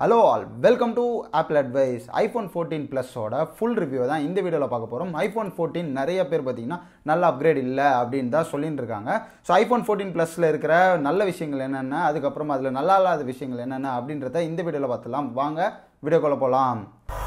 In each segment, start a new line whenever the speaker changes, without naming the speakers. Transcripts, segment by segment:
hello all welcome to Apple Advice iPhone fourteen ப்ளஸோட full review தான் இந்த வீடியோவில் பார்க்க போகிறோம் ஐஃபோன் ஃபோர்டீன் நிறைய பேர் பார்த்தீங்கன்னா நல்ல அப்கிரேட் இல்லை அப்படின்னு தான் சொல்லிட்டு இருக்காங்க ஸோ ஐஃபோன் ஃபோர்டீன் ப்ளஸில் இருக்கிற நல்ல விஷயங்கள் என்னென்ன அதுக்கப்புறமா அதில் நல்லா இல்லாத விஷயங்கள் என்னென்ன அப்படின்றத இந்த வீடியோவில் பார்த்துலாம் வாங்க வீடியோக்குள்ளே போகலாம்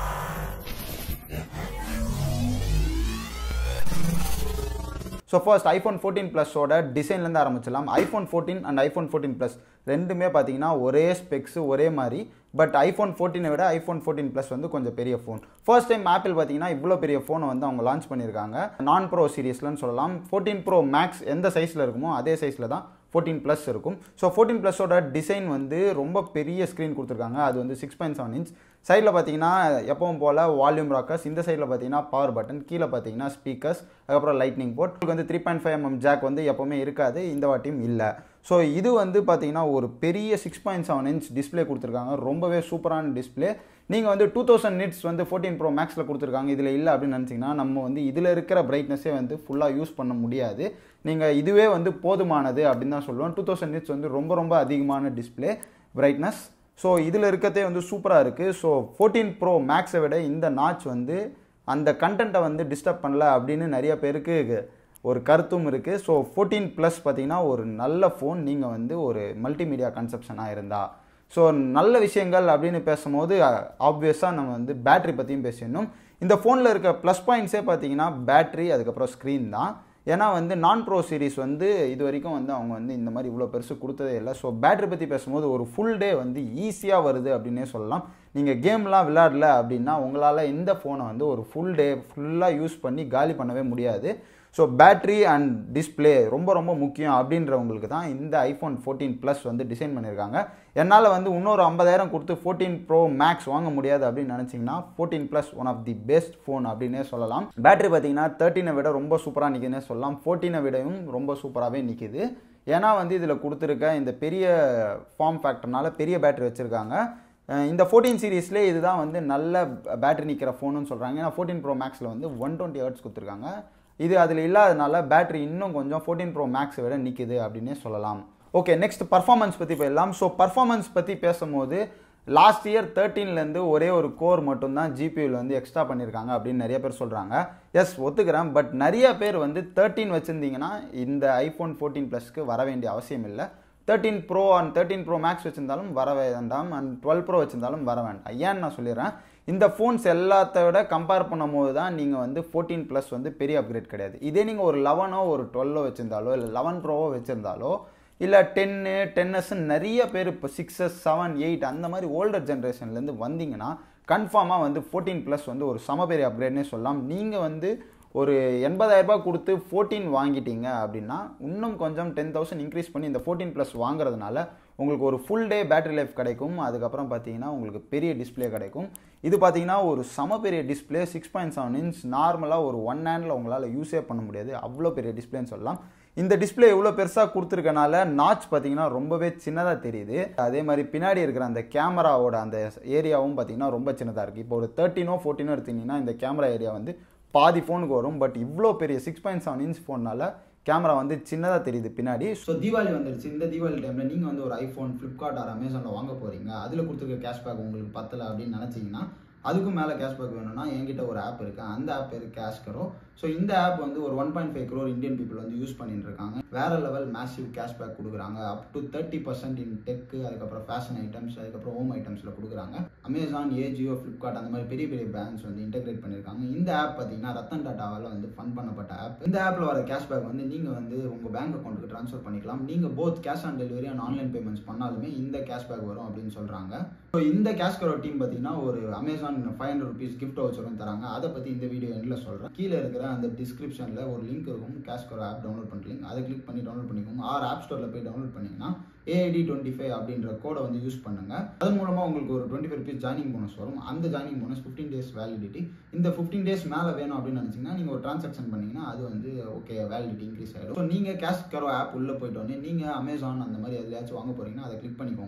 ஸோ ஃபர்ஸ்ட் ஐஃபோன் ஃபோர்டீன் ப்ளஸோட டிசைன்லேருந்து ஆரம்பிச்சிடலாம் iPhone fourteen and iPhone fourteen plus ரெண்டுமே பார்த்தீங்கன்னா ஒரே ஸ்பெக்ஸ் ஒரே மாதிரி பட் ஐஃபோன் ஃபோர்டீனை விட ஐஃபோன் ஃபோர்டீன் ப்ளஸ் வந்து கொஞ்சம் பெரிய ஃபோன் ஃபர்ஸ்ட் டைம் ஆப்பிள் பார்த்தீங்கன்னா இவ்வளோ பெரிய ஃபோனை வந்து அவங்க லான்ச் பண்ணியிருக்காங்க நான் ப்ரோ சீரீஸ்லன்னு சொல்லலாம் ஃபோர்டீன் ப்ரோ மேக்ஸ் எந்த சைஸில் இருக்குமோ அதே சைஸில் தான் ஃபோர்டீன் ப்ளஸ் இருக்கும் ஸோ ஃபோர்டீன் ப்ளஸோட டிசைன் வந்து ரொம்ப பெரிய ஸ்க்ரீன் கொடுத்துருக்காங்க அது வந்து சிக்ஸ் பாயிண்ட் செவன் இன்ச் சைடில் பார்த்தீங்கன்னா எப்பவும் போல் வால்யூம் ராக்கர்ஸ் இந்த சைடில் பார்த்தீங்கன்னா பவர் பட்டன் கீழே பார்த்தீங்கன்னா ஸ்பீக்கர்ஸ் அதுக்கப்புறம் லைட்னிங் போர்ட் உங்களுக்கு வந்து three point five mm jack வந்து எப்போவுமே இருக்காது இந்த வாட்டியும் இல்லை ஸோ இது வந்து பார்த்தீங்கன்னா ஒரு பெரிய six point seven inch display கொடுத்துருக்காங்க ரொம்பவே சூப்பரான டிஸ்பிளே நீங்கள் வந்து டூ தௌசண்ட் நிட்ஸ் வந்து ஃபோர்டீன் ப்ரோ மேக்ஸில் கொடுத்துருக்காங்க இதில் இல்லை அப்படின்னு நினச்சிங்கன்னா நம்ம வந்து இதில் இருக்கிற பிரைட்னஸே வந்து ஃபுல்லாக யூஸ் பண்ண முடியாது நீங்கள் இதுவே வந்து போதுமானது அப்படின்னு தான் சொல்லுவோம் டூ தௌசண்ட் நிட்ஸ் வந்து ரொம்ப ரொம்ப அதிகமான டிஸ்பிளே பிரைட்னஸ் ஸோ இதில் இருக்கிறதே வந்து சூப்பராக இருக்குது ஸோ ஃபோர்டீன் ப்ரோ மேக்ஸை விட இந்த நாச் வந்து அந்த கண்டென்ட்டை வந்து டிஸ்டர்ப் பண்ணல அப்படின்னு நிறைய பேருக்கு ஒரு கருத்தும் இருக்குது ஸோ ஃபோர்டீன் ப்ளஸ் பார்த்தீங்கன்னா ஒரு நல்ல ஃபோன் நீங்கள் வந்து ஒரு மல்டிமீடியா கன்செப்ஷனாக இருந்தால் ஸோ நல்ல விஷயங்கள் அப்படின்னு பேசும்போது ஆப்வியஸாக நம்ம வந்து பேட்ரி பற்றியும் பேசிடணும் இந்த ஃபோனில் இருக்க ப்ளஸ் பாயிண்ட்ஸே பார்த்தீங்கன்னா பேட்ரி அதுக்கப்புறம் ஸ்க்ரீன் தான் ஏன்னா வந்து நான் ப்ரோ சீரிஸ் வந்து இது வரைக்கும் வந்து அவங்க வந்து இந்த மாதிரி இவ்வளோ பெருசு கொடுத்ததே இல்லை ஸோ பேட்டரி பற்றி பேசும்போது ஒரு ஃபுல் டே வந்து ஈஸியாக வருது அப்படின்னே சொல்லலாம் நீங்கள் கேம்லாம் விளையாடல அப்படின்னா உங்களால் இந்த ஃபோனை வந்து ஒரு ஃபுல் டே ஃபுல்லாக யூஸ் பண்ணி காலி பண்ணவே முடியாது ஸோ பேட்ரி அண்ட் டிஸ்பிளே ரொம்ப ரொம்ப முக்கியம் அப்படின்றவங்களுக்கு தான் இந்த ஐஃபோன் ஃபோர்டீன் ப்ளஸ் வந்து டிசைன் பண்ணியிருக்காங்க என்னால் வந்து இன்னொரு ஐம்பதாயிரம் கொடுத்து ஃபோர்டீன் ப்ரோ மேக்ஸ் வாங்க முடியாது அப்படின்னு நினச்சிங்கன்னா fourteen plus one of the best phone அப்படின்னே சொல்லலாம் பேட்டரி பார்த்தீங்கன்னா தேர்ட்டினை விட ரொம்ப சூப்பராக நிற்குதுன்னே சொல்லலாம் ஃபோர்டீனை விடவும் ரொம்ப சூப்பராகவே நிற்கிது ஏன்னா வந்து இதில் கொடுத்துருக்க இந்த பெரிய ஃபார்ம் ஃபேக்டர்னால பெரிய பேட்டரி வச்சுருக்காங்க இந்த ஃபோர்டீன் சீரீஸ்லேயே இதுதான் வந்து நல்ல பேட்டரி நிற்கிற ஃபோனுன்னு சொல்கிறாங்க ஏன்னா ஃபோர்டீன் ப்ரோ மேக்ஸில் வந்து ஒன் டுவெண்ட்டி ஹர்ட்ஸ் கொடுத்துருக்காங்க இது அதில் இல்லாதனால பேட்டரி இன்னும் கொஞ்சம் ஃபோர்டீன் ப்ரோ மேக்ஸை விட நிற்குது அப்படின்னே சொல்லலாம் ஓகே நெக்ஸ்ட் பர்ஃபார்மன்ஸ் பற்றி போயிடலாம் ஸோ பர்ஃபார்மன்ஸ் பற்றி பேசும்போது லாஸ்ட் இயர் தேர்ட்டீன்லேருந்து ஒரே ஒரு கோர் மட்டும்தான் ஜிபியூவில் வந்து எக்ஸ்ட்ரா பண்ணியிருக்காங்க அப்படின்னு நிறைய பேர் சொல்கிறாங்க எஸ் ஒத்துக்கிறேன் பட் நிறைய பேர் வந்து தேர்ட்டீன் வச்சுருந்தீங்கன்னா இந்த ஐஃபோன் ஃபோர்டீன் ப்ளஸ்க்கு வர வேண்டிய அவசியம் இல்லை thirteen pro and thirteen pro max வச்சிருந்தாலும் வர வேண்டாம் அண்ட் டுவெல் ப்ரோ வச்சிருந்தாலும் வர வேண்டாம் ஏன்னு நான் சொல்லிடுறேன் இந்த ஃபோன்ஸ் எல்லாத்த விட கம்பேர் பண்ணும்போது தான் நீங்கள் வந்து ஃபோர்டீன் ப்ளஸ் வந்து பெரிய அப்கிரேட் கிடையாது இதே நீங்கள் ஒரு லெவனோ ஒரு டுவெல்லோ வச்சுருந்தாலோ இல்லை லெவன் ப்ரோவோ வச்சுருந்தாலோ இல்லை டென்னு டென்னஸ்ன்னு நிறைய பேர் இப்போ சிக்ஸஸ் செவன் எயிட் அந்த மாதிரி ஓல்டர் ஜென்ரேஷன்லேருந்து வந்தீங்கன்னா கன்ஃபார்மாக வந்து ஃபோர்டீன் ப்ளஸ் வந்து ஒரு சம பெரிய அப்கிரேட்னே சொல்லலாம் நீங்கள் வந்து ஒரு எண்பதாயிரரூபா கொடுத்து ஃபோர்டீன் வாங்கிட்டீங்க அப்படின்னா இன்னும் கொஞ்சம் டென் தௌசண்ட் இன்க்ரீஸ் பண்ணி இந்த ஃபோர்டீன் ப்ளஸ் வாங்குறதுனால உங்களுக்கு ஒரு ஃபுல் டே பேட்டரி லைஃப் கிடைக்கும் அதுக்கப்புறம் பார்த்தீங்கன்னா உங்களுக்கு பெரிய டிஸ்பிளே கிடைக்கும் இது பார்த்தீங்கன்னா ஒரு சம பெரிய display six point seven inch நார்மலாக ஒரு ஒன் ஹேண்டில் உங்களால் யூஸே பண்ண முடியாது அவ்வளோ பெரிய டிஸ்பிளேன்னு சொல்லலாம் இந்த டிஸ்பிளே இவ்வளோ பெருசாக கொடுத்துருக்கனால நாச் பார்த்தீங்கன்னா ரொம்பவே சின்னதாக தெரியுது அதே மாதிரி பின்னாடி இருக்கிற அந்த கேமராவோட அந்த ஏரியாவும் பார்த்தீங்கன்னா ரொம்ப சின்னதாக இருக்குது இப்போ ஒரு தேர்ட்டினோ ஃபோர்டீனோ எடுத்தீங்கன்னா இந்த கேமரா ஏரியா வந்து பாதி ஃபோனுக்கு வரும் பட் இவ்வளோ பெரிய சிக்ஸ் பாயிண்ட் செவன் இன்ச் ஃபோன்னால கேமரா வந்து சின்னதாக தெரியுது பின்னாடி ஸோ தீபாவளி வந்துருச்சு இந்த தீபாவளி டைமில் நீங்கள் வந்து ஒரு ஐஃபோன் ஃப்ளிப்கார்ட் ஆர் அமேசானில் வாங்க போகிறீங்க அதில் கொடுத்துருக்க கேஷ்பேக் உங்களுக்கு பத்தலை அப்படின்னு நினச்சிங்கன்னா அதுக்கும் மேலே கேஷ்பேக் வேணும்னா என்கிட்ட ஒரு ஆப் இருக்குது அந்த ஆப் பேர் கேஷ் கரோ ஸோ இந்த ஆப் வந்து ஒரு one point five crore Indian people வந்து யூஸ் பண்ணிட்டு இருக்காங்க வேற லெவல் மேசிவ் கேஷ்பேக் கொடுக்குறாங்க up to thirty percent in tech அதுக்கப்புறம் ஃபேஷன் ஐட்டம்ஸ் அதுக்கப்புறம் ஹோம் ஐட்டம்ஸில் கொடுக்குறாங்க அமேசான் ஏஜியோ ஃப்ளிப்கார்ட் அந்த மாதிரி பெரிய பெரிய பிராண்ட்ஸ் வந்து இன்டெகிரேட் பண்ணியிருக்காங்க இந்த ஆப் பார்த்தீங்கன்னா ரத்தன் டாட்டாவால் வந்து ஃபன் பண்ணப்பட்ட ஆப் இந்த ஆப்பில் வர கேஷ்பேக் வந்து நீங்கள் வந்து உங்கள் பேங்க் அக்கௌண்ட்டுக்கு ட்ரான்ஸ்ஃபர் பண்ணிக்கலாம் நீங்கள் both cash on delivery and online payments பண்ணாலுமே இந்த கேஷ்பேக் வரும் அப்படின்னு சொல்கிறாங்க ஸோ இந்த கேஷ் கரோ டீம் பார்த்தீங்கன்னா ஒரு Amazon five hundred rupees gift வச்சரும் தராங்க அதை பற்றி இந்த வீடியோ எண்டில் சொல்கிறேன் கீழே இருக்கிற அந்த டிஸ்கிரிப்ஷனில் ஒரு லிங்க் இருக்கும் கேஷ் கரோ ஆப் டவுன்லோட் பண்ணுற லிங்க் அதை கிளிக் பண்ணி டவுன்லோட் பண்ணிக்கோங்க ஆர் ஆப் ஸ்டோரில் போய் டவுன்லோட் பண்ணிங்கன்னா ஏஐடி டுவெண்ட்டி ஃபைவ் அப்படின்ற கோடை வந்து யூஸ் பண்ணுங்க அதன் மூலமாக உங்களுக்கு ஒரு twenty five rupees joining bonus வரும் அந்த joining bonus fifteen days validity இந்த ஃபிஃப்டீன் டேஸ் மேலே வேணும் அப்படின்னு நினச்சிங்கன்னா நீங்கள் ஒரு ட்ரான்சாக்ஷன் பண்ணீங்கன்னா அது வந்து ஓகே வேலிடிட்டி இன்க்ரீஸ் ஆகிடும் ஸோ நீங்கள் கேஷ் கரோ ஆப் உள்ளே போயிட்டோன்னே நீங்கள் அமேசான் அந்த மாதிரி எதுலையாச்சும் வாங்க போகிறீங்கன்னா அதை கிளிக் பண்ணிக்கோங்க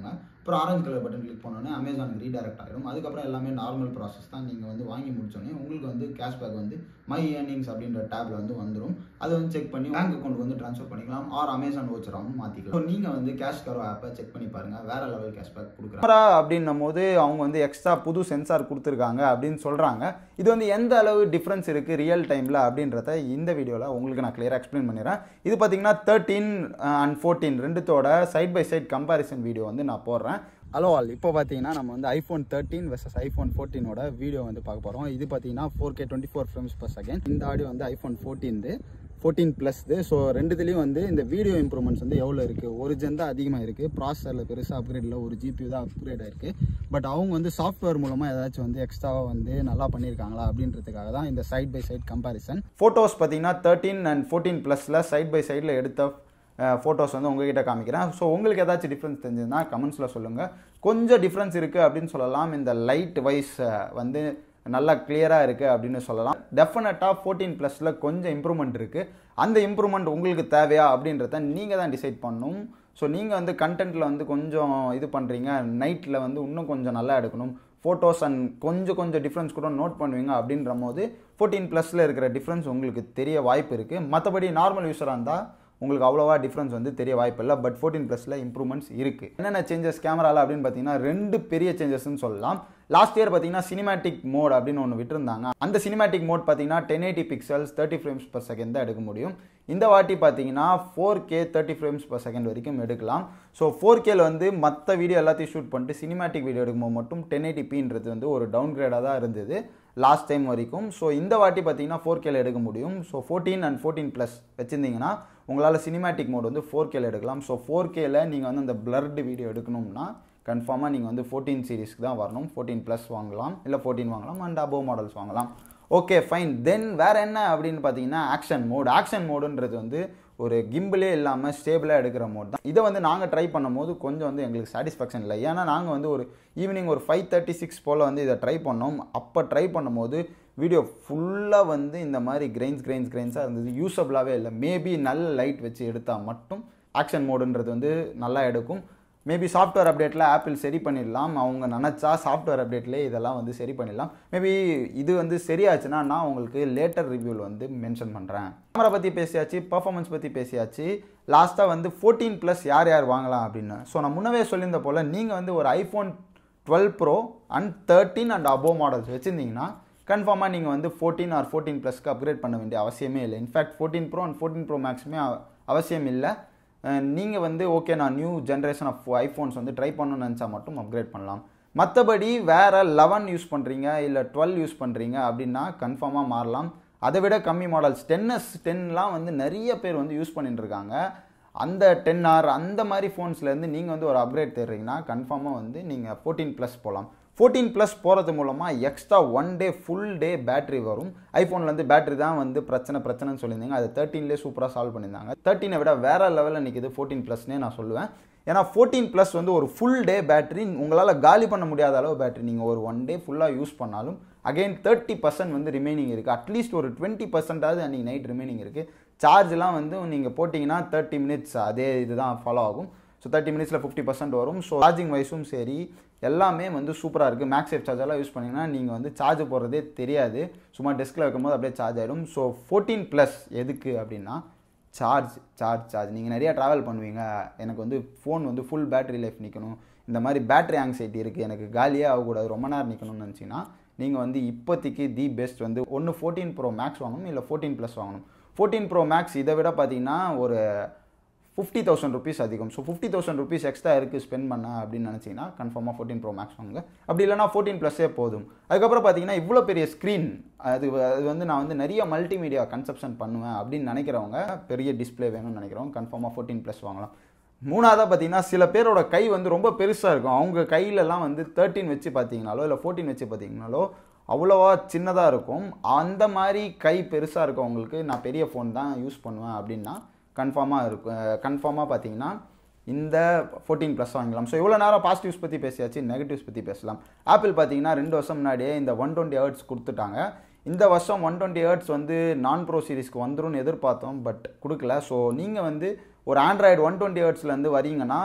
அப்புறம் ஆரஞ்சு கலர் பட்டன் கிளிக் பண்ணோன்னே அமேசானுக்கு ரீடைரக்ட் ஆகிடும் அதுக்கப்புறம் எல்லாமே நார்மல் ப்ராசஸ் தான் நீங்கள் வந்து வாங்கி முடிச்சோடனே உங்களுக்கு வந்து கேஷ்பேக் வந்து மை ஏர்னிங்ஸ் அப்படின்ற டேப்ல வந்து வந்துடும் அதை வந்து செக் பண்ணி பேங்க் அக்கௌண்ட் வந்து ட்ரான்ஸ்ஃபர் பண்ணிக்கலாம் ஆர் அமேசான் வச்சுறாவும் மாற்றிக்கலாம் ஸோ நீங்கள் வந்து கேஷ் கரோ ஆப்பை செக் பண்ணி பாருங்கள் வேற லெவல் கேஷ்பேக் கொடுக்குறாங்க அப்படின்னும் போது அவங்க வந்து எக்ஸ்ட்ரா புது சென்சார் கொடுத்துருக்காங்க அப்படின்னு சொல்கிறாங்க இது வந்து எந்த அளவு டிஃப்ரென்ஸ் இருக்குது ரியல் டைமில் அப்படின்றத இந்த வீடியோவில் உங்களுக்கு நான் கிளியராக எக்ஸ்பிளைன் பண்ணிடுறேன் இது பார்த்தீங்கன்னா தேர்ட்டீன் அண்ட் ஃபோர்டீன் ரெண்டுத்தோட side by side comparison video வந்து நான் போடுறேன் ஹலோ ஆல் இப்போ பார்த்தீங்கன்னா நம்ம வந்து ஐஃபோன் தேர்ட்டின் வெர்சஸ் ஐஃபோன் ஃபோர்டீனோட வீடியோ வந்து பார்க்க போகிறோம் இது பார்த்தீங்கன்னா four K twenty four frames per second இந்த ஆடியோ வந்து ஐஃபோன் ஃபோர்டீன்து ஃபோர்டீன் ப்ளஸ்து ஸோ ரெண்டுத்துலேயும் வந்து இந்த வீடியோ இம்ப்ரூவ்மெண்ட்ஸ் வந்து எவ்வளோ இருக்குது ஒரு ஜென் தான் அதிகமாக இருக்குது ப்ராசஸரில் பெருசாக அப்கிரேட் இல்லை ஒரு ஜிபி தான் அப்கிரேட் ஆயிருக்கு பட் அவங்க வந்து சாஃப்ட்வேர் மூலமாக ஏதாச்சும் வந்து எக்ஸ்ட்ராவாக வந்து நல்லா பண்ணியிருக்காங்களா அப்படின்றதுக்காக தான் இந்த side by side comparison photos பார்த்தீங்கன்னா தேர்ட்டீன் அண்ட் ஃபோர்டீன் ப்ளஸில் சைட் பை சைடில் எடுத்த ஃபோட்டோஸ் வந்து உங்ககிட்ட காமிக்கிறேன் ஸோ உங்களுக்கு ஏதாச்சும் டிஃப்ரென்ஸ் தெரிஞ்சதுன்னா கமெண்ட்ஸில் சொல்லுங்கள் கொஞ்சம் டிஃப்ரென்ஸ் இருக்குது அப்படின்னு சொல்லலாம் இந்த லைட் வைஸ் வந்து நல்லா கிளியராக இருக்குது அப்படின்னு சொல்லலாம் டெஃபினட்டாக ஃபோர்டீன் ப்ளஸில் கொஞ்சம் இம்ப்ரூவ்மெண்ட் இருக்குது அந்த இம்ப்ரூவ்மெண்ட் உங்களுக்கு தேவையா அப்படின்றத நீங்கள் தான் டிசைட் பண்ணணும் ஸோ நீங்கள் வந்து கண்டென்ட்டில் வந்து கொஞ்சம் இது பண்ணுறீங்க நைட்டில் வந்து இன்னும் கொஞ்சம் நல்லா எடுக்கணும் ஃபோட்டோஸ் அண்ட் கொஞ்சம் கொஞ்சம் டிஃப்ரென்ஸ் கூட நோட் பண்ணுவீங்க அப்படின்ற போது ஃபோர்டீன் ப்ளஸில் இருக்கிற டிஃப்ரென்ஸ் உங்களுக்கு தெரிய வாய்ப்பு இருக்குது மற்றபடி நார்மல் யூஸராக இருந்தால் உங்களுக்கு அவ்வளோவா டிஃப்ரென்ஸ் வந்து தெரிய வாய்ப்பு இல்லை பட் ஃபோர்டீன் ப்ளஸில் இம்ப்ரூவ்மெண்ட்ஸ் இருக்குது என்னென்ன சேஞ்சஸ் கேமராவில் அப்படின்னு பார்த்தீங்கன்னா ரெண்டு பெரிய சேஞ்சஸ்ன்னு சொல்லலாம் லாஸ்ட் இயர் பார்த்தீங்கன்னா சினிமேட்டிக் மோட் அப்படின்னு ஒன்று விட்டுருந்தாங்க அந்த சினிமேட்டிக் மோட் பார்த்தீங்கன்னா ten eighty pixels thirty frames per second தான் எடுக்க முடியும் இந்த வாட்டி பார்த்தீங்கன்னா four K thirty frames per second வரைக்கும் எடுக்கலாம் ஸோ ஃபோர் கேல வந்து மற்ற வீடியோ எல்லாத்தையும் ஷூட் பண்ணிட்டு சினிமேட்டிக் வீடியோ எடுக்கும்போது மட்டும் டென் எயிட்டி பின்றது வந்து ஒரு டவுன் கிரேடாக தான் இருந்தது லாஸ்ட் டைம் வரைக்கும் ஸோ இந்த வாட்டி பார்த்தீங்கன்னா ஃபோர் கேல எடுக்க முடியும் so fourteen and fourteen plus வச்சுருந்தீங்கன்னா உங்களால் சினிமேட்டிக் மோட் வந்து ஃபோர் கேல எடுக்கலாம் ஸோ ஃபோர் கேல நீங்கள் வந்து அந்த பிளர்டு வீடியோ எடுக்கணும்னா கன்ஃபார்மாக நீங்கள் வந்து ஃபோர்டீன் சீரிஸ்க்கு தான் வரணும் ஃபோர்டீன் ப்ளஸ் வாங்கலாம் இல்லை ஃபோர்டீன் வாங்கலாம் அண்ட் அபோவ் மாடல்ஸ் வாங்கலாம் ஓகே ஃபைன் தென் வேறு என்ன அப்படின்னு பார்த்தீங்கன்னா ஆக்ஷன் மோட் ஆக்ஷன் மோடுன்றது வந்து ஒரு கிம்பிளே இல்லாமல் ஸ்டேபிளாக எடுக்கிற மோட் தான் இதை வந்து நாங்கள் ட்ரை பண்ணும்போது கொஞ்சம் வந்து எங்களுக்கு சாட்டிஸ்ஃபேக்ஷன் இல்லை ஏன்னா நாங்கள் வந்து ஒரு ஈவினிங் ஒரு ஃபைவ் தேர்ட்டி சிக்ஸ் போல் வந்து இதை ட்ரை பண்ணோம் அப்போ ட்ரை பண்ணும்போது வீடியோ ஃபுல்லாக வந்து இந்த மாதிரி கிரெயின்ஸ் கிரெயின்ஸ் கிரெயின்ஸாக இருந்தது யூஸபிளாகவே இல்லை மேபி நல்ல லைட் வச்சு எடுத்தால் மட்டும் ஆக்ஷன் மோடுன்றது வந்து நல்லா எடுக்கும் மேபி சாஃப்ட்வேர் அப்டேட்டில் ஆப்பிள் சரி பண்ணிடலாம் அவங்க நினச்சா சாஃப்ட்வேர் அப்டேட்லேயே இதெல்லாம் வந்து சரி பண்ணிடலாம் மேபி இது வந்து சரியாச்சுன்னா நான் உங்களுக்கு லேட்டர் ரிவ்யூவில் வந்து மென்ஷன் பண்ணுறேன் கேமரா பற்றி பேசியாச்சு பர்ஃபார்மன்ஸ் பற்றி பேசியாச்சு லாஸ்ட்டாக வந்து ஃபோர்டீன் ப்ளஸ் யார் யார் வாங்கலாம் அப்படின்னு ஸோ நான் முன்னவே சொல்லியிருந்த போல் நீங்கள் வந்து ஒரு iPhone twelve pro and thirteen and above models வச்சுருந்தீங்கன்னா கன்ஃபார்மாக நீங்கள் வந்து ஃபோர்டீன் ஆர் ஃபோர்டீன் ப்ளஸ்க்கு அப்கிரேட் பண்ண வேண்டிய அவசியமே இல்லை in fact fourteen pro and fourteen pro மேக்ஸுமே அவசியம் இல்லை நீங்கள் வந்து ஓகே நான் நியூ ஜென்ரேஷன் ஆஃப் ஐஃபோன்ஸ் வந்து ட்ரை பண்ணணும்னு நினச்சா மட்டும் அப்கிரேட் பண்ணலாம் மற்றபடி வேறு லெவன் யூஸ் பண்ணுறீங்க இல்லை டுவெல் யூஸ் பண்ணுறீங்க அப்படின்னா கன்ஃபார்மாக மாறலாம் அதை விட கம்மி மாடல்ஸ் டென்எஸ் டென்லாம் வந்து நிறைய பேர் வந்து யூஸ் பண்ணிட்டு இருக்காங்க அந்த டென் ஆர் அந்த மாதிரி ஃபோன்ஸ்லேருந்து நீங்கள் வந்து ஒரு அப்கிரேட் தேடுறீங்கன்னா கன்ஃபார்மாக வந்து நீங்கள் ஃபோர்டீன் ப்ளஸ் போகலாம் ஃபோர்டீன் ப்ளஸ் போகிறது மூலமாக extra one day full day battery வரும் ஐஃபோன்லேருந்து பேட்டரி தான் வந்து பிரச்சனை பிரச்சனைன்னு சொல்லியிருந்தாங்க அது தேர்ட்டீன்லேயே சூப்பராக சால்வ் பண்ணியிருந்தாங்க தேர்ட்டீனை விட வேறு லெவலில் நிற்கிது ஃபோர்டீன் ப்ளஸ்னே நான் சொல்லுவேன் ஏன்னா ஃபோர்டீன் ப்ளஸ் வந்து ஒரு ஃபுல் டே பேட்டரி உங்களால் காலி பண்ண முடியாத அளவு பேட்டரி நீங்கள் ஒரு ஒன் டே ஃபுல்லாக யூஸ் பண்ணாலும் அகைன் தேர்ட்டி பர்சன்ட் வந்து ரிமைனிங் இருக்குது அட்லீஸ்ட் ஒரு டுவெண்ட்டி பர்சன்டாவது அன்றைக்கி நைட் ரிமைனிங் இருக்குது சார்ஜ்லாம் வந்து நீங்கள் போட்டிங்கன்னா தேர்ட்டி மினிட்ஸ் அதே இதுதான் ஃபாலோ ஆகும் ஸோ தேர்ட்டி மினிட்ஸில் ஃபிஃப்டி பர்சன்ட் வரும் ஸோ சார்ஜிங் வைஸும் சரி எல்லாமே வந்து சூப்பராக இருக்குது மேக்ஸ் சேஃப் சார்ஜெல்லாம் யூஸ் பண்ணிங்கன்னா நீங்கள் வந்து சார்ஜ் போடுறதே தெரியாது சும்மா டெஸ்கில் வைக்கும்போது அப்படியே சார்ஜ் ஆகிடும் ஸோ ஃபோர்டீன் ப்ளஸ் எதுக்கு அப்படின்னா சார்ஜ் சார்ஜ் சார்ஜ் நீங்கள் நிறையா ட்ராவல் பண்ணுவீங்க எனக்கு வந்து ஃபோன் வந்து ஃபுல் பேட்டரி லைஃப் நிற்கணும் இந்த மாதிரி பேட்டரி ஆங்ஸைட்டி இருக்குது எனக்கு காலியே ஆகக்கூடாது ரொம்ப நேரம் நிற்கணும்னு நினச்சிங்கன்னா நீங்கள் வந்து இப்போதைக்கு தி பெஸ்ட் வந்து ஒன்று ஃபோர்டீன் ப்ரோ மேக்ஸ் வாங்கணும் இல்லை ஃபோர்டீன் ப்ளஸ் வாங்கணும் ஃபோர்டீன் ப்ரோ மேக்ஸ் இதை விட பார்த்தீங்கன்னா ஒரு ஃபிஃப்டி தௌசண்ட் ருபீஸ் அதிகம் so fifty thousand rupees extra இருக்குது ஸ்பெண்ட் பண்ண அப்படின்னு நினச்சிங்கன்னா கன்ஃபார்மாக ஃபோர்டீன் ப்ரோ மேக்ஸ் வாங்க அப்படி இல்லைனா ஃபோர்டீன் ப்ளஸ்ஸே போதும் அதுக்கப்புறம் பார்த்தீங்கன்னா இவ்வளோ பெரிய ஸ்க்ரீன் அது அது வந்து நான் வந்து நிறைய மல்டிமீடியா கன்செப்ஷன் பண்ணுவேன் அப்படின்னு நினைக்கிறவங்க பெரிய டிஸ்பிளே வேணும்னு நினைக்கிறவங்க கன்ஃபார்மாக ஃபோர்டீன் ப்ளஸ் வாங்கலாம் மூணாவதாக பார்த்தீங்கன்னா சில பேரோட கை வந்து ரொம்ப பெருசாக இருக்கும் அவங்க கையிலலாம் வந்து தேர்ட்டின் வச்சு பார்த்தீங்கனாலோ இல்லை ஃபோர்டீன் வச்சு பார்த்தீங்கனாலோ அவ்வளோவா சின்னதாக இருக்கும் அந்த மாதிரி கை பெருசாக இருக்கவங்களுக்கு நான் பெரிய ஃபோன் தான் யூஸ் பண்ணுவேன் அப்படின்னா கன்ஃபார்மாக இருக்கும் கன்ஃபார்மாக பார்த்தீங்கன்னா இந்த ஃபோர்டீன் ப்ளஸ் வாங்கலாம் ஸோ இவ்வளோ நேரம் பாசிட்டிவ்ஸ் பற்றி பேசியாச்சு நெகட்டிவ்ஸ் பற்றி பேசலாம் ஆப்பிள் பார்த்தீங்கன்னா ரெண்டு வருஷம் முன்னாடியே இந்த ஒன் டுவெண்ட்டி ஹர்ட்ஸ் கொடுத்துட்டாங்க இந்த வருஷம் ஒன் டுவெண்ட்டி ஹர்ட்ஸ் வந்து நான் ப்ரோ சீரிஸ்க்கு வந்துரும்னு எதிர்பார்த்தோம் பட் கொடுக்கல ஸோ நீங்கள் வந்து ஒரு ஆண்ட்ராய்டு ஒன் டுவெண்ட்டி ஹர்ட்ஸ்லேருந்து வரீங்கன்னா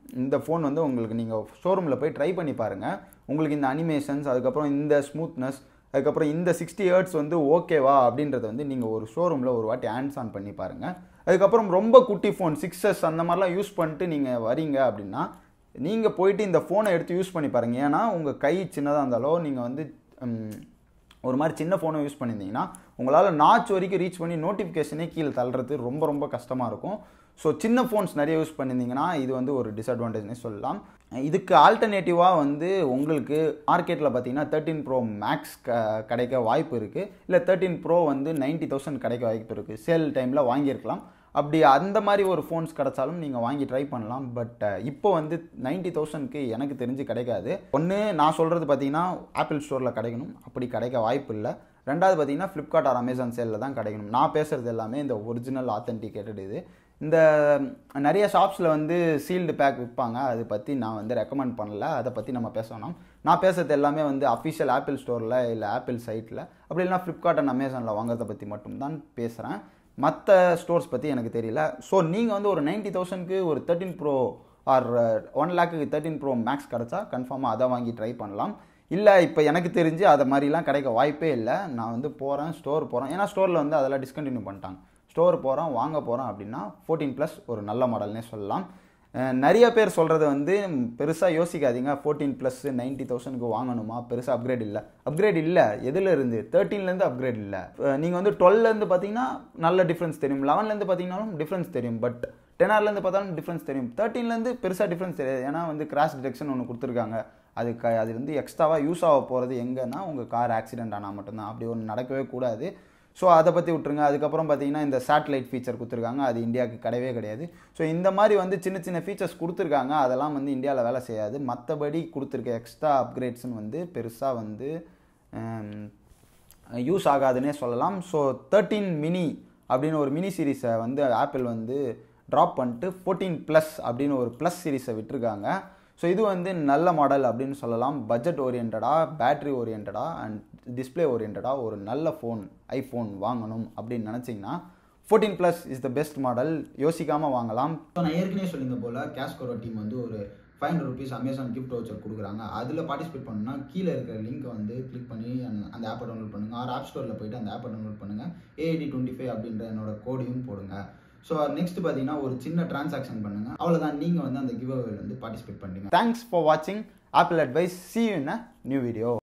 இந்த ஃபோன் வந்து உங்களுக்கு நீங்கள் ஷோரூமில் போய் ட்ரை பண்ணி பாருங்கள் உங்களுக்கு இந்த அனிமேஷன்ஸ் அதுக்கப்புறம் இந்த ஸ்மூத்னஸ் அதுக்கப்புறம் இந்த சிக்ஸ்டி ஹேர்ட்ஸ் வந்து ஓகேவா அப்படின்றத வந்து நீங்கள் ஒரு ஷோரூமில் ஒரு வாட்டி ஹேண்ட்ஸ் ஆன் பண்ணி பாருங்கள் அதுக்கப்புறம் ரொம்ப குட்டி ஃபோன் சிக்ஸஸ் அந்த மாதிரிலாம் யூஸ் பண்ணிட்டு நீங்கள் வரீங்க அப்படின்னா நீங்கள் போயிட்டு இந்த ஃபோனை எடுத்து யூஸ் பண்ணி பாருங்கள் ஏன்னா உங்கள் கை சின்னதாக இருந்தாலோ நீங்கள் வந்து ம், ஒரு மாதிரி சின்ன ஃபோனை யூஸ் பண்ணியிருந்தீங்கன்னா உங்களால் நாச் வரைக்கும் ரீச் பண்ணி நோட்டிஃபிகேஷனே கீழே தள்ளுறது ரொம்ப ரொம்ப கஷ்டமாக இருக்கும் ஸோ சின்ன ஃபோன்ஸ் நிறைய யூஸ் பண்ணியிருந்தீங்கன்னா இது வந்து ஒரு டிஸ்அட்வான்டேஜ்னே சொல்லலாம் இதுக்கு ஆல்டர்னேட்டிவாக வந்து உங்களுக்கு மார்க்கெட்டில் பார்த்தீங்கன்னா தேர்ட்டின் ப்ரோ மேக்ஸ் க கிடைக்க வாய்ப்பு இருக்குது இல்லை தேர்ட்டின் ப்ரோ வந்து நைன்ட்டி தௌசண்ட் கிடைக்க வாய்ப்பு இருக்குது சேல் டைமில் வாங்கியிருக்கலாம் அப்படி அந்த மாதிரி ஒரு ஃபோன்ஸ் கிடைச்சாலும் நீங்கள் வாங்கி ட்ரை பண்ணலாம் பட் இப்போ வந்து நைன்ட்டி தௌசண்ட்க்கு எனக்கு தெரிஞ்சு கிடைக்காது ஒன்று நான் சொல்கிறது பார்த்தீங்கன்னா ஆப்பிள் ஸ்டோரில் கிடைக்கணும் அப்படி கிடைக்க வாய்ப்பு இல்லை ரெண்டாவது பார்த்தீங்கன்னா ஃப்ளிப்கார்ட் ஆர் அமேசான் சேலில் தான் கிடைக்கணும் நான் பேசுகிறது எல்லாமே இந்த ஒரிஜினல் ஆத்தென்டிகேட்டட் இது இந்த நிறைய ஷாப்ஸில் வந்து சீல்டு பேக் விற்பாங்க அதை பற்றி நான் வந்து ரெக்கமெண்ட் பண்ணல அதை பற்றி நம்ம பேச வேணாம் நான் பேசுறது எல்லாமே வந்து அஃபிஷியல் ஆப்பிள் ஸ்டோரில் இல்லை ஆப்பிள் சைட்டில் அப்படி இல்லைனா ஃப்ளிப்கார்ட் அண்ட் அமேசானில் வாங்குறத பற்றி மட்டும்தான் பேசுகிறேன் மற்ற ஸ்டோர்ஸ் பற்றி எனக்கு தெரியல ஸோ நீங்கள் வந்து ஒரு நைன்ட்டி தௌசண்ட்க்கு ஒரு தேர்ட்டின் ப்ரோ ஆர் ஒன் லேக்கு தேர்ட்டின் ப்ரோ மேக்ஸ் கிடச்சா கன்ஃபார்மாக அதை வாங்கி ட்ரை பண்ணலாம் இல்லை இப்போ எனக்கு தெரிஞ்சு அதை மாதிரிலாம் கிடைக்க வாய்ப்பே இல்லை நான் வந்து போகிறேன் ஸ்டோர் போகிறேன் ஏன்னா ஸ்டோரில் வந்து அதெல்லாம் டிஸ்கண்டினியூ பண்ணிட்டாங்க ஸ்டோர் போகிறோம் வாங்க போகிறோம் அப்படின்னா ஃபோர்டீன் ப்ளஸ் ஒரு நல்ல மாடல்னே சொல்லலாம் அஹ் நிறைய பேர் சொல்கிறது வந்து பெருசாக யோசிக்காதீங்க ஃபோர்டீன் ப்ளஸ் நைன்ட்டி தௌசண்ட்க்கு வாங்கணுமா பெருசாக அப்கிரேட் இல்லை அப்கிரேட் இல்லை எதில் இருந்து தேர்ட்டீன்லேருந்து அப்கிரேட் இல்லை நீங்கள் வந்து டுவெல்லேருந்து பார்த்தீங்கன்னா நல்ல டிஃப்ரென்ஸ் தெரியும் லெவன்லேருந்து பார்த்தீங்கன்னாலும் டிஃப்ரென்ஸ் தெரியும் பட் டெனார்லேருந்து பார்த்தாலும் டிஃப்ரென்ஸ் தெரியும் தேர்ட்டீன்லேருந்து பெருசாக டிஃப்ரென்ஸ் தெரியாது ஏன்னா வந்து கிராஷ் டிடெக்ஷன் ஒன்று கொடுத்துருக்காங்க அது க அது வந்து எக்ஸ்ட்ராவாக யூஸ் ஆக போகிறது எங்கன்னா உங்கள் கார் ஆக்சிடென்ட் ஆனால் மட்டும்தான் அப்படி ஒன்று நடக்கவே கூடாது ஸோ அதை பற்றி விட்டுருங்க அதுக்கப்புறம் பார்த்தீங்கன்னா இந்த சேட்டலைட் ஃபீச்சர் கொடுத்துருக்காங்க அது இந்தியாவுக்கு கிடையவே கிடையாது ஸோ இந்த மாதிரி வந்து சின்ன சின்ன ஃபீச்சர்ஸ் கொடுத்துருக்காங்க அதெல்லாம் வந்து இந்தியாவில் வேலை செய்யாது மற்றபடி கொடுத்துருக்க எக்ஸ்ட்ரா அப்கிரேட்ஸ்னு வந்து பெருசாக வந்து யூஸ் ஆகாதுன்னே சொல்லலாம் ஸோ தேர்ட்டீன் மினி அப்படின்னு ஒரு மினி சீரீஸை வந்து ஆப்பிள் வந்து ட்ராப் பண்ணிட்டு ஃபோர்டீன் ப்ளஸ் அப்படின்னு ஒரு ப்ளஸ் சீரீஸை விட்டுருக்காங்க ஸோ இது வந்து நல்ல மாடல் அப்படின்னு சொல்லலாம் பட்ஜெட் ஓரியன்டாக பேட்ரி ஓரியன்டாக அண்ட் டிஸ்பிளே ஓரியன்டாக ஒரு நல்ல ஃபோன் ஐஃபோன் வாங்கணும் அப்படின்னு நினச்சிங்கன்னா fourteen plus is the best model யோசிக்காமல் வாங்கலாம்
நான் ஏற்கனவே சொல்லியிருந்த போல் கேஷ்கோரோ டீம் வந்து ஒரு five hundred rupees Amazon gift voucher கொடுக்குறாங்க அதில் பார்ட்டிசிபேட் பண்ணணும்னா கீழே இருக்கிற லிங்க்கை வந்து கிளிக் பண்ணி அந்த- அந்த ஆப்பை டவுன்லோட் பண்ணுங்க ஆர் ஆப் ஸ்டோரில் போயிட்டு அந்த ஆப்பை டவுன்லோட் பண்ணுங்க ஏஐடி டுவெண்ட்டி ஃபைவ் அப்படின்ற என்னோட கோடையும் போடுங்க ஸோ நெக்ஸ்ட் பார்த்தீங்கன்னா ஒரு சின்ன டிரான்சாக்ஷன் பண்ணுங்க அவ்வளோதான் நீங்கள் வந்து அந்த கிவ் வந்து பார்ட்டிசிபேட் பண்ணுங்க
தேங்க்ஸ் ஃபார் வாட்சிங் Apple Advice see in a new video